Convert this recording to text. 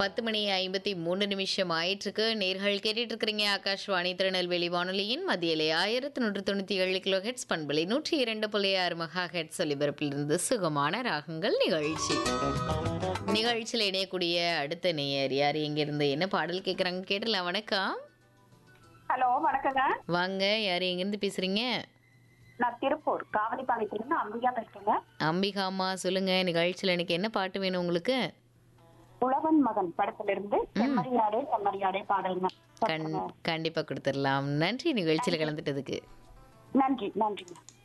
பத்து மணி ஐம்பத்தி மூணு நிமிஷம் ஆயிட்டிருக்கு நேர்கள் கேட்டுட்டு இருக்கிறீங்க ஆகாஷ்வாணி திருநெல்வேலி வானொலியின் மத்தியிலே ஆயிரத்தி நூற்று தொண்ணூற்றி ஏழு கிலோ ஹெட்ஸ் பண்பலை நூற்றி இரண்டு புள்ளி ஆறு மகா ஹெட்ஸ் ஒலிபரப்பிலிருந்து சுகமான ராகங்கள் நிகழ்ச்சி நிகழ்ச்சியில் இணையக்கூடிய அடுத்த நேயர் யார் எங்கிருந்து என்ன பாடல் கேட்குறாங்க கேட்டலாம் வணக்கம் ஹலோ வணக்கங்க வாங்க யார் எங்கேருந்து பேசுறீங்க நான் திருப்பூர் காவலிப்பாளையத்திலிருந்து அம்பிகா பேசுறேங்க அம்பிகாமா சொல்லுங்க நிகழ்ச்சியில் எனக்கு என்ன பாட்டு வேணும் உங்களுக்கு உழவன் மகன் படத்திலிருந்து செம்மறியாடே செம்மறியாடே பாடலுங்க கண் கண்டிப்பாக கொடுத்துடலாம் நன்றி நிகழ்ச்சியில் கலந்துட்டதுக்கு நன்றி நன்றிங்க